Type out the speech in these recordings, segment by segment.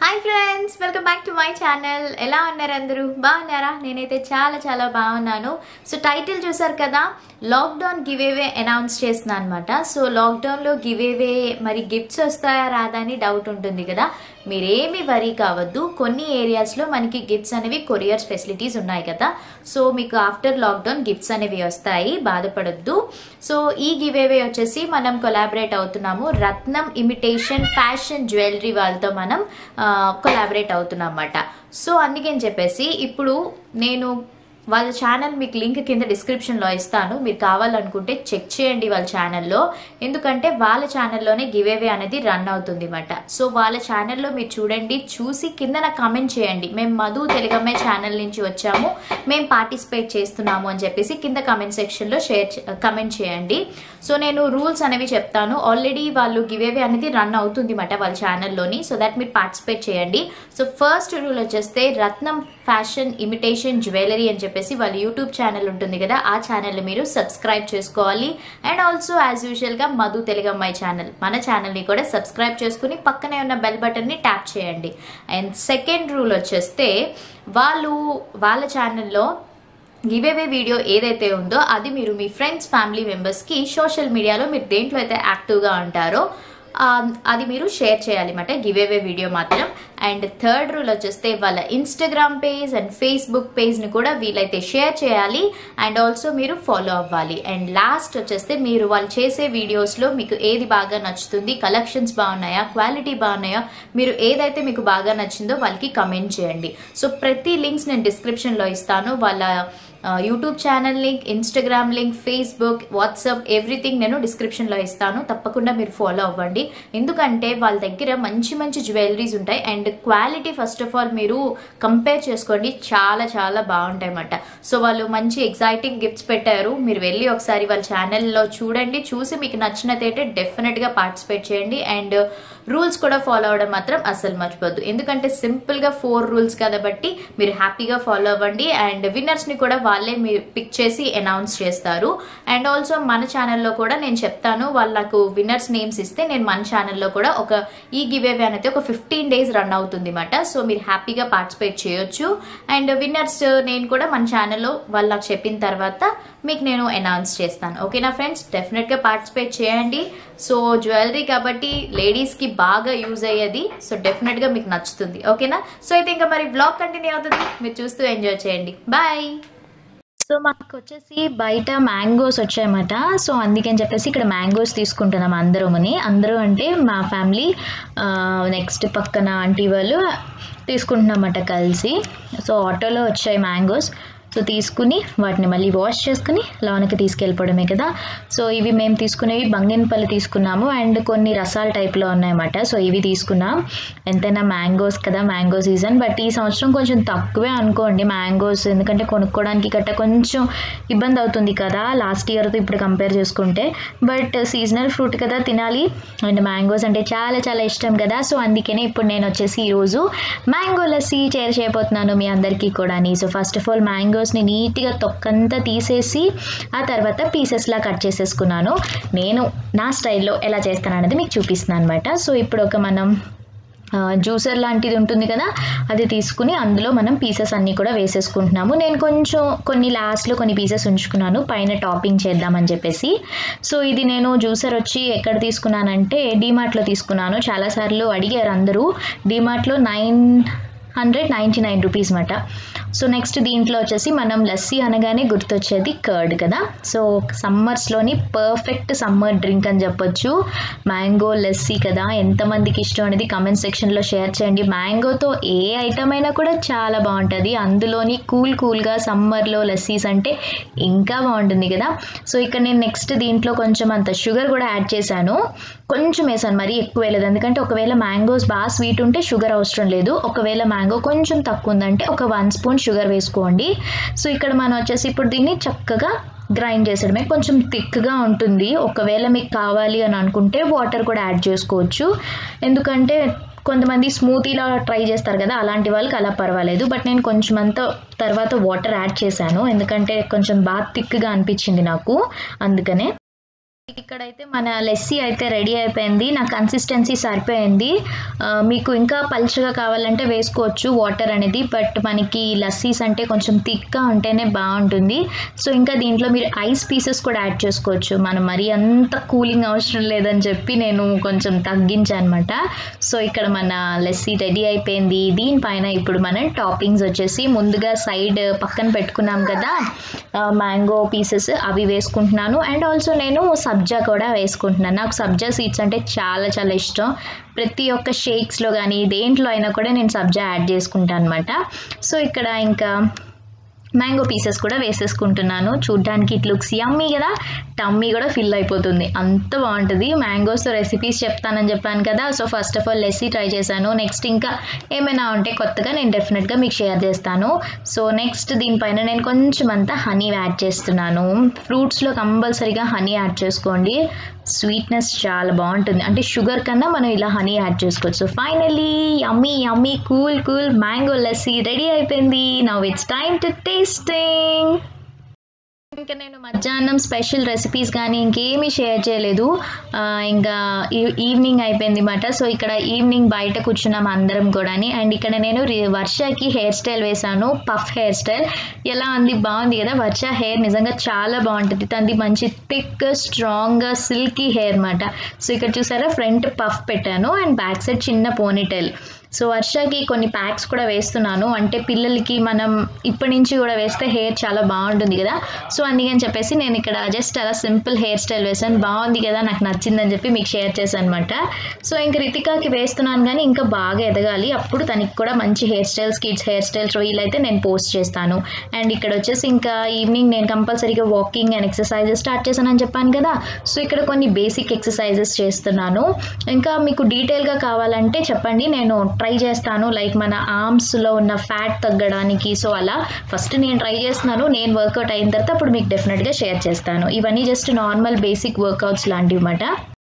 Hi friends welcome back to my channel ఎలా ఉన్నారు అందరూ బాగున్నారా నేనైతే చాలా చాలా బాగున్నాను సో టైటిల్ చూసారు కదా లాక్డౌన్ గివేవే అనౌన్స్ చేస్తున్నా అనమాట సో లాక్డౌన్లో గివేవే మరి గిఫ్ట్స్ వస్తాయా రాదా అని డౌట్ ఉంటుంది కదా మీరేమి వరీ కావద్దు కొన్ని ఏరియాస్లో మనకి గిఫ్ట్స్ అనేవి కొరియర్స్ ఫెసిలిటీస్ ఉన్నాయి కదా సో మీకు ఆఫ్టర్ లాక్డౌన్ గిఫ్ట్స్ అనేవి వస్తాయి బాధపడొద్దు సో ఈ గివేవే వచ్చేసి మనం కొలాబరేట్ అవుతున్నాము రత్నం ఇమిటేషన్ ఫ్యాషన్ జ్యువెలరీ వాళ్ళతో మనం కొలాబరేట్ అవుతున్నాం అన్నమాట సో అందుకని చెప్పేసి ఇప్పుడు నేను వాళ్ళ ఛానల్ మీకు లింక్ కింద డిస్క్రిప్షన్లో ఇస్తాను మీరు కావాలనుకుంటే చెక్ చేయండి వాళ్ళ ఛానల్లో ఎందుకంటే వాళ్ళ ఛానల్లోనే గివేవే అనేది రన్ అవుతుంది అన్నమాట సో వాళ్ళ ఛానల్లో మీరు చూడండి చూసి కింద నాకు కమెంట్ చేయండి మేము మధు తెలుగమ్మాయి ఛానల్ నుంచి వచ్చాము మేము పార్టిసిపేట్ చేస్తున్నాము అని చెప్పేసి కింద కమెంట్ సెక్షన్లో షేర్ కమెంట్ చేయండి సో నేను రూల్స్ అనేవి చెప్తాను ఆల్రెడీ వాళ్ళు గివేవే అనేది రన్ అవుతుంది అన్నమాట వాళ్ళ ఛానల్లోని సో దట్ మీరు పార్టిసిపేట్ చేయండి సో ఫస్ట్ రూల్ వచ్చేస్తే రత్నం ఫ్యాషన్ ఇమిటేషన్ జ్యువెలరీ అని చెప్పేసి వాళ్ళ యూట్యూబ్ ఛానల్ ఉంటుంది కదా ఆ ఛానల్ మీరు సబ్స్క్రైబ్ చేసుకోవాలి అండ్ ఆల్సో యాజ్ యూజువల్గా మధు తెలుగమ్మాయి ఛానల్ మన ఛానల్ని కూడా సబ్స్క్రైబ్ చేసుకుని పక్కనే ఉన్న బెల్ బటన్ని ట్యాప్ చేయండి అండ్ సెకండ్ రూల్ వచ్చేస్తే వాళ్ళు వాళ్ళ ఛానల్లో గివేవే వీడియో ఏదైతే ఉందో అది మీరు మీ ఫ్రెండ్స్ ఫ్యామిలీ మెంబర్స్కి సోషల్ మీడియాలో మీరు దేంట్లో అయితే యాక్టివ్గా ఉంటారో అది మీరు షేర్ చేయాలన్నమాట గివేవే వీడియో మాత్రం అండ్ థర్డ్ రూల్ వచ్చేస్తే వాళ్ళ ఇన్స్టాగ్రామ్ పేజ్ అండ్ ఫేస్బుక్ పేజ్ని కూడా వీలైతే షేర్ చేయాలి అండ్ ఆల్సో మీరు ఫాలో అవ్వాలి అండ్ లాస్ట్ వచ్చేస్తే మీరు వాళ్ళు చేసే వీడియోస్లో మీకు ఏది బాగా నచ్చుతుంది కలెక్షన్స్ బాగున్నాయా క్వాలిటీ బాగున్నాయా మీరు ఏదైతే మీకు బాగా నచ్చిందో వాళ్ళకి కమెంట్ చేయండి సో ప్రతి లింక్స్ నేను డిస్క్రిప్షన్లో ఇస్తాను వాళ్ళ YouTube channel link Instagram link Facebook WhatsApp everything నేను డిస్క్రిప్షన్లో ఇస్తాను తప్పకుండా మీరు ఫాలో అవ్వండి ఎందుకంటే వాళ్ళ దగ్గర మంచి మంచి జ్యువెలరీస్ ఉంటాయి and quality first of all మీరు కంపేర్ చేసుకోండి చాలా చాలా బాగుంటాయి అన్నమాట సో వాళ్ళు మంచి ఎగ్జైటింగ్ గిఫ్ట్స్ పెట్టారు మీరు వెళ్ళి ఒకసారి వాళ్ళ ఛానల్లో చూడండి చూసి మీకు నచ్చినదైతే డెఫినెట్గా పార్టిసిపేట్ చేయండి అండ్ రూల్స్ కూడా ఫాలో అవ్వడం మాత్రం అస్సలు మర్చిపోద్దు ఎందుకంటే సింపుల్గా ఫోర్ రూల్స్ కాబట్టి మీరు హ్యాపీగా ఫాలో అవ్వండి అండ్ విన్నర్స్ని కూడా వాళ్ళే మీరు పిక్ చేసి అనౌన్స్ చేస్తారు అండ్ ఆల్సో మన ఛానల్లో కూడా నేను చెప్తాను వాళ్ళకు విన్నర్స్ నేమ్స్ ఇస్తే నేను మన ఛానల్లో కూడా ఒక ఈ గివ్ అవే అనేది ఒక ఫిఫ్టీన్ డేస్ రన్ అవుతుంది అనమాట సో మీరు హ్యాపీగా పార్టిసిపేట్ చేయొచ్చు అండ్ విన్నర్స్ నేను కూడా మన ఛానల్లో వాళ్ళకి చెప్పిన తర్వాత మీకు నేను అనౌన్స్ చేస్తాను ఓకేనా ఫ్రెండ్స్ డెఫినెట్గా పార్టిసిపేట్ చేయండి సో జ్యువెలరీ కాబట్టి లేడీస్కి బాగా యూజ్ అయ్యేది సో డెఫినెట్గా మీకు నచ్చుతుంది ఓకేనా సో అయితే ఇంకా మరి బ్లాగ్ కంటిన్యూ అవుతుంది మీరు చూస్తూ ఎంజాయ్ చేయండి బాయ్ సో మాకు వచ్చేసి బయట మ్యాంగోస్ వచ్చాయన్నమాట సో అందుకని చెప్పేసి ఇక్కడ మ్యాంగోస్ తీసుకుంటున్నాం అందరూని అందరూ అంటే మా ఫ్యామిలీ నెక్స్ట్ పక్కన ఆంటీ వాళ్ళు తీసుకుంటున్నామట కలిసి సో ఆటోలో వచ్చాయి మ్యాంగోస్ సో తీసుకుని వాటిని మళ్ళీ వాష్ చేసుకుని లోనికి తీసుకెళ్ళిపోవడమే కదా సో ఇవి మేము తీసుకునేవి బంగినపల్లి తీసుకున్నాము అండ్ కొన్ని రసాల టైప్లో ఉన్నాయన్నమాట సో ఇవి తీసుకున్నాం ఎంతైనా మ్యాంగోస్ కదా మ్యాంగో సీజన్ బట్ ఈ సంవత్సరం కొంచెం తక్కువే అనుకోండి మ్యాంగోస్ ఎందుకంటే కొనుక్కోవడానికి గట్ట కొంచెం ఇబ్బంది అవుతుంది కదా లాస్ట్ ఇయర్తో ఇప్పుడు కంపేర్ చేసుకుంటే బట్ సీజనల్ ఫ్రూట్ కదా తినాలి అండ్ మ్యాంగోస్ అంటే చాలా చాలా ఇష్టం కదా సో అందుకనే ఇప్పుడు నేను వచ్చేసి ఈరోజు మ్యాంగో లస్సీ చేర్ చేయబోతున్నాను మీ అందరికీ కూడా so first of all mango మ్యాంగోస్ని నీట్గా తొక్కంతా తీసేసి ఆ తర్వాత పీసెస్లా కట్ చేసేసుకున్నాను నేను నా స్టైల్లో ఎలా చేస్తాను అనేది మీకు చూపిస్తున్నాను అనమాట సో ఇప్పుడు ఒక మనం జ్యూసర్ లాంటిది ఉంటుంది కదా అది తీసుకుని అందులో మనం పీసెస్ అన్నీ కూడా వేసేసుకుంటున్నాము నేను కొంచెం కొన్ని లాస్ట్లో కొన్ని పీసెస్ ఉంచుకున్నాను పైన టాపింగ్ చేద్దామని చెప్పేసి సో ఇది నేను జ్యూసర్ వచ్చి ఎక్కడ తీసుకున్నానంటే డీమార్ట్లో తీసుకున్నాను చాలాసార్లు అడిగారు అందరూ డీమార్ట్లో nine hundred ninety nine rupees మాట సో నెక్స్ట్ దీంట్లో వచ్చేసి మనం లస్సీ అనగానే గుర్తొచ్చేది కర్డ్ కదా సో సమ్మర్స్లోని పర్ఫెక్ట్ సమ్మర్ డ్రింక్ అని చెప్పొచ్చు మ్యాంగో లస్సీ కదా ఎంతమందికి ఇష్టం అనేది కమెంట్ సెక్షన్లో షేర్ చేయండి మ్యాంగోతో ఏ ఐటమ్ అయినా కూడా చాలా బాగుంటుంది అందులోని కూల్ కూల్గా సమ్మర్లో లస్సీస్ అంటే ఇంకా బాగుంటుంది కదా సో ఇక్కడ నేను నెక్స్ట్ దీంట్లో కొంచెం అంత షుగర్ కూడా యాడ్ చేశాను కొంచెం వేసాను మరీ ఎక్కువ వేయలేదు ఎందుకంటే ఒకవేళ మ్యాంగోస్ బాగా స్వీట్ ఉంటే షుగర్ అవసరం లేదు ఒకవేళ మ్యాంగో కొంచెం తక్కువ ఉందంటే ఒక వన్ స్పూన్ షుగర్ వేసుకోండి సో ఇక్కడ మనం వచ్చేసి ఇప్పుడు దీన్ని చక్కగా గ్రైండ్ చేసడమే కొంచెం థిక్గా ఉంటుంది ఒకవేళ మీకు కావాలి అని అనుకుంటే వాటర్ కూడా యాడ్ చేసుకోవచ్చు ఎందుకంటే కొంతమంది స్మూతీలా ట్రై చేస్తారు కదా అలాంటి వాళ్ళకి అలా పర్వాలేదు బట్ నేను కొంచెం అంత తర్వాత వాటర్ యాడ్ చేశాను ఎందుకంటే కొంచెం బాగా థిక్గా అనిపించింది నాకు అందుకనే ఇక్కడైతే మన లెస్సీ అయితే రెడీ అయిపోయింది నా కన్సిస్టెన్సీ సరిపోయింది ఆ, మీకు ఇంకా పలుచగా కావాలంటే వేసుకోవచ్చు వాటర్ అనేది బట్ మనకి లస్సీస్ అంటే కొంచెం థిక్గా ఉంటేనే బాగుంటుంది సో ఇంకా దీంట్లో మీరు ఐస్ పీసెస్ కూడా యాడ్ చేసుకోవచ్చు మనం మరీ అంత కూలింగ్ అవసరం లేదని చెప్పి నేను కొంచెం తగ్గించాను అనమాట సో ఇక్కడ మన లస్సీ రెడీ అయిపోయింది దీనిపైన ఇప్పుడు మనం టాపింగ్స్ వచ్చేసి ముందుగా సైడ్ పక్కన పెట్టుకున్నాం కదా మ్యాంగో పీసెస్ అవి వేసుకుంటున్నాను అండ్ ఆల్సో నేను సబ్జా కూడా వేసుకుంటున్నాను నాకు సబ్జా సీడ్స్ అంటే చాలా చాలా ఇష్టం ప్రతి ఒక్క షేక్స్లో కానీ దేంట్లో అయినా కూడా నేను సబ్జా యాడ్ చేసుకుంటాను అనమాట సో ఇక్కడ ఇంకా మ్యాంగో పీసెస్ కూడా వేసేసుకుంటున్నాను చూడ్డానికి ఇట్ లుక్స్ యమ్మీ కదా టమ్మీ కూడా ఫిల్ అయిపోతుంది అంత బాగుంటుంది మ్యాంగోస్తో రెసిపీస్ చెప్తానని చెప్పాను కదా so first of all lassi try చేశాను నెక్స్ట్ ఇంకా ఏమైనా ఉంటే కొత్తగా నేను డెఫినెట్గా మీకు షేర్ చేస్తాను సో నెక్స్ట్ దీనిపైన నేను కొంచెం అంతా హనీ యాడ్ చేస్తున్నాను ఫ్రూట్స్లో కంపల్సరీగా హనీ యాడ్ చేసుకోండి స్వీట్నెస్ చాలా బాగుంటుంది అంటే షుగర్ కన్నా మనం ఇలా హనీ యాడ్ చేసుకోవచ్చు so finally yummy yummy cool cool mango lassi ready అయిపోయింది now it's time to tasting ఇంకా నేను మధ్యాహ్నం స్పెషల్ రెసిపీస్ కానీ ఇంకేమీ షేర్ చేయలేదు ఆ, ఇంకా ఈ- ఈవినింగ్ అయిపోయింది అనమాట సో ఇక్కడ ఈవినింగ్ బయట కూర్చున్నాం అందరం కూడాని అండ్ ఇక్కడ నేను రి- వర్షకి హెయిర్ స్టైల్ వేశాను పఫ్ హెయిర్ స్టైల్ ఎలా ఉంది బాగుంది కదా వర్ష హెయిర్ నిజంగా చాలా బాగుంటుంది తనది మంచి థిక్ స్ట్రాంగ్ సిల్కీ హెయిర్ అనమాట సో ఇక్కడ చూసారా ఫ్రంట్ పఫ్ పెట్టాను అండ్ బ్యాక్ సైడ్ చిన్న పోనీటైల్ సో వర్షకి కొన్ని ప్యాక్స్ కూడా వేస్తున్నాను అంటే పిల్లలకి మనం ఇప్పటి నుంచి కూడా వేస్తే హెయిర్ చాలా బాగుంటుంది కదా సో అందుకని చెప్పేసి నేను ఇక్కడ జస్ట్ అలా సింపుల్ హెయిర్ స్టైల్ వేసాను బాగుంది కదా నాకు నచ్చిందని చెప్పి మీకు షేర్ చేశాను అనమాట సో ఇంక రితికాకి వేస్తున్నాను కానీ ఇంకా బాగా ఎదగాలి అప్పుడు తనకి కూడా మంచి hair styles kids hair styles వీలైతే నేను పోస్ట్ చేస్తాను అండ్ ఇక్కడ వచ్చేసి ఇంకా ఈవినింగ్ నేను కంపల్సరీగా వాకింగ్ అండ్ ఎక్సర్సైజెస్ స్టార్ట్ చేశానని చెప్పాను కదా సో ఇక్కడ కొన్ని బేసిక్ ఎక్సర్సైజెస్ చేస్తున్నాను ఇంకా మీకు డీటెయిల్గా కావాలంటే చెప్పండి నేను ట్రై చేస్తాను లైక్ మన ఆర్మ్స్లో ఉన్న ఫ్యాట్ తగ్గడానికి సో అలా ఫస్ట్ నేను ట్రై చేస్తున్నాను నేను వర్కౌట్ అయిన తర్వాత అప్పుడు మీకు డెఫినెట్గా షేర్ చేస్తాను ఇవన్నీ జస్ట్ నార్మల్ బేసిక్ వర్కౌట్స్ లాంటివి అన్నమాట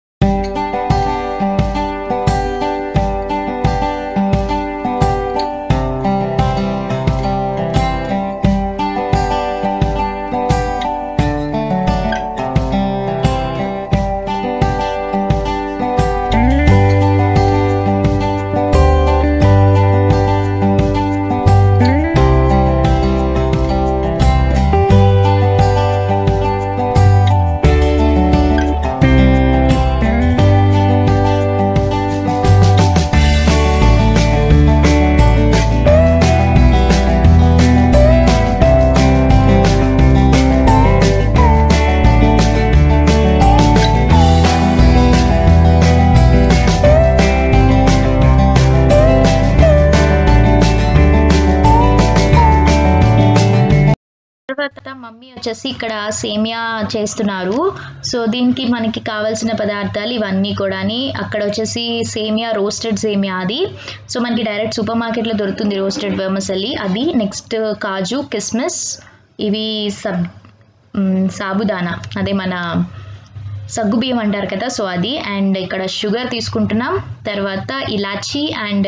తర్వాత మమ్మీ వచ్చేసి ఇక్కడ సేమియా చేస్తున్నారు సో దీనికి మనకి కావాల్సిన పదార్థాలు ఇవన్నీ కూడాని అక్కడ వచ్చేసి సేమియా రోస్టెడ్ సేమియా అది సో మనకి డైరెక్ట్ సూపర్ మార్కెట్లో దొరుకుతుంది రోస్టెడ్ వెమసల్లి అది నెక్స్ట్ కాజు కిస్మిస్ ఇవి సబ్ మ్, సాబుదానా అదే మన సగ్గుబియ్యం అంటారు కదా సో అది అండ్ ఇక్కడ షుగర్ తీసుకుంటున్నాం తర్వాత ఇలాచీ అండ్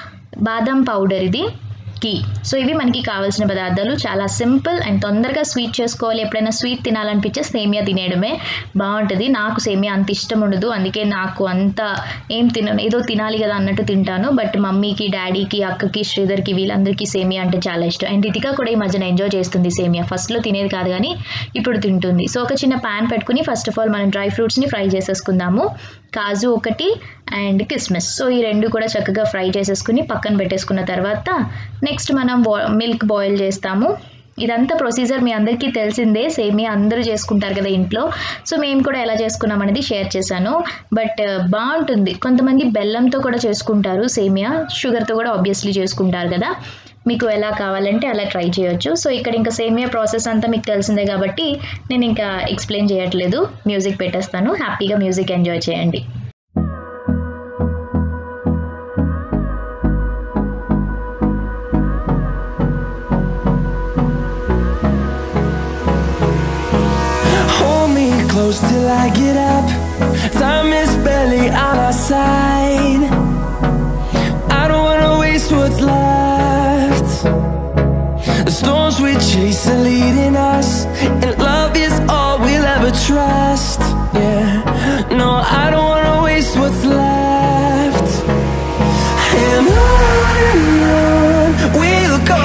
బాదం పౌడర్ ఇది ఘీ సో ఇవి మనకి కావాల్సిన పదార్థాలు చాలా సింపుల్ అండ్ తొందరగా స్వీట్ చేసుకోవాలి ఎప్పుడైనా స్వీట్ తినాలనిపించే సేమియా తినేయడమే బాగుంటుంది నాకు సేమియా అంత ఇష్టం ఉండదు అందుకే నాకు అంత ఏం తినను ఏదో తినాలి కదా అన్నట్టు తింటాను బట్ మమ్మీకి డాడీకి అక్కకి శ్రీధర్కి వీళ్ళందరికీ సేమియా అంటే చాలా ఇష్టం అండ్ రితికా కూడా ఈ మధ్యన ఎంజాయ్ చేస్తుంది సేమియా ఫస్ట్లో తినేది కాదు కానీ ఇప్పుడు తింటుంది సో ఒక చిన్న ప్యాన్ పెట్టుకుని ఫస్ట్ ఆఫ్ ఆల్ మనం డ్రై ఫ్రూట్స్ని ఫ్రై చేసేసుకుందాము కాజు ఒకటి అండ్ కిస్మిస్ సో ఈ రెండు కూడా చక్కగా ఫ్రై చేసేసుకుని పక్కన పెట్టేసుకున్న తర్వాత నెక్స్ట్ మనం మిల్క్ బాయిల్ చేస్తాము ఇదంతా ప్రొసీజర్ మీ అందరికీ తెలిసిందే సేమియా అందరూ చేసుకుంటారు కదా ఇంట్లో సో మేము కూడా ఎలా చేసుకున్నాం అనేది షేర్ చేశాను బట్ బాగుంటుంది కొంతమంది బెల్లంతో కూడా చేసుకుంటారు సేమియా షుగర్తో కూడా ఆబ్వియస్లీ చేసుకుంటారు కదా మీకు ఎలా కావాలంటే అలా ట్రై చేయొచ్చు సో ఇక్కడ ఇంకా సేమియా ప్రాసెస్ అంతా మీకు తెలిసిందే కాబట్టి నేను ఇంకా ఎక్స్ప్లెయిన్ చేయట్లేదు మ్యూజిక్ పెట్టేస్తాను హ్యాపీగా మ్యూజిక్ ఎంజాయ్ చేయండి Hold me close till I get up. Time is barely on our side. I don't wanna waste what's left. The storms we chase are leading us, and love is all we'll ever trust. Yeah, no, I don't wanna waste what's left. And on and on we'll go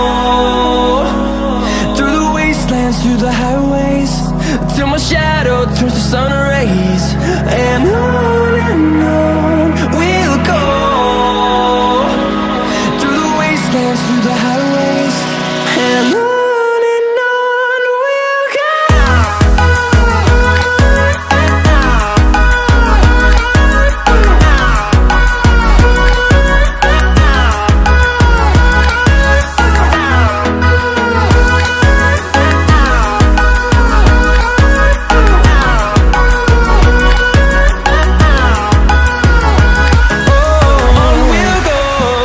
through the wastelands, through the highways, till my shadow turns to sun rays. And on and on we'll go through the wastelands, through the highways, and on and on we'll On we'll go,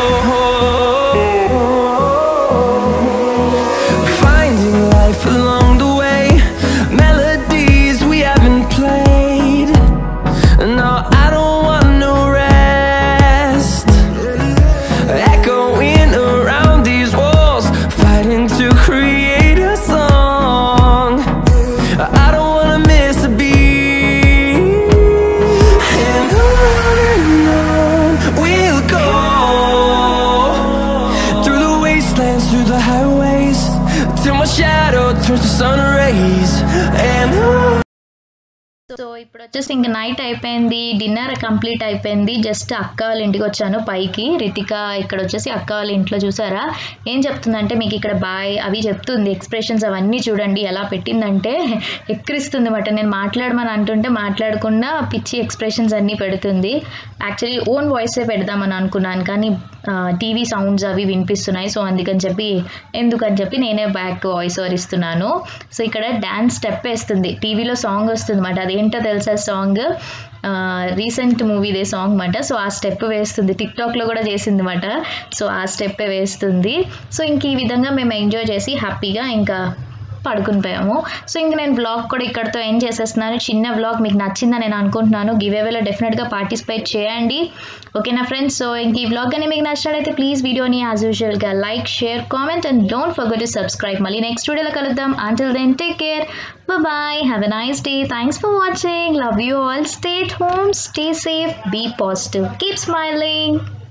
finding life along the way, melodies we haven't played. No, I don't want no rest. Echoing around these walls, fighting to create a song. I don't wanna miss a beat. And on and on we'll go through the wastelands, through the highways, till my shadow turns to sun rays. And on. So ఇప్పుడు వచ్చేసి ఇంక night అయిపోయింది dinner complete అయిపోయింది just అక్క వాళ్ళ ఇంటికి వచ్చాను పైకి రితిక ఇక్కడ వచ్చేసి అక్క వాళ్ళ ఇంట్లో చూసారా ఏం చెప్తుందంటే మీకు ఇక్కడ బాయ్ అవి చెప్తుంది ఎక్స్ప్రెషన్స్ అవన్నీ చూడండి ఎలా పెట్టిందంటే ఎక్కిరిస్తుంది మాట నేను మాట్లాడమని అంటుంటే మాట్లాడకుండా పిచ్చి ఎక్స్ప్రెషన్స్ అన్నీ పెడుతుంది యాక్చువల్లీ ఓన్ వాయిసే పెడదామని అనుకున్నాను కానీ టీవీ సౌండ్స్ అవి వినిపిస్తున్నాయి సో అందుకని చెప్పి ఎందుకని చెప్పి నేనే బ్యాక్ వాయిస్ ఓవర్ ఇస్తున్నాను సో ఇక్కడ డ్యాన్స్ స్టెప్ వేస్తుంది టీవీలో సాంగ్ వస్తుంది అనమాట అదేంటో తెలుసా సాంగ్ రీసెంట్ మూవీదే సాంగ్ మాట సో ఆ స్టెప్ వేస్తుంది టిక్టాక్లో కూడా చేసింది అనమాట సో ఆ స్టెప్పే వేస్తుంది సో ఇంక ఈ విధంగా మేము ఎంజాయ్ చేసి హ్యాపీగా ఇంకా పడుకుని పోయాము సో ఇంక నేను బ్లాగ్ కూడా ఇక్కడతో ఎండ్ చేసేస్తున్నాను చిన్న బ్లాగ్ మీకు నచ్చిందని నేను అనుకుంటున్నాను గివ్ అవేలో డెఫినెట్గా పార్టిసిపేట్ చేయండి ఓకేనా ఫ్రెండ్స్ సో ఇంక ఈ బ్లాగ్ కానీ మీకు నచ్చినట్లయితే ప్లీజ్ వీడియోని యాజ్ యూజువల్గా like share comment and don't forget to subscribe మళ్ళీ నెక్స్ట్ వీడియోలో కలుద్దాం until then take care bye have a nice day thanks for watching love you all stay at home stay safe be positive keep smiling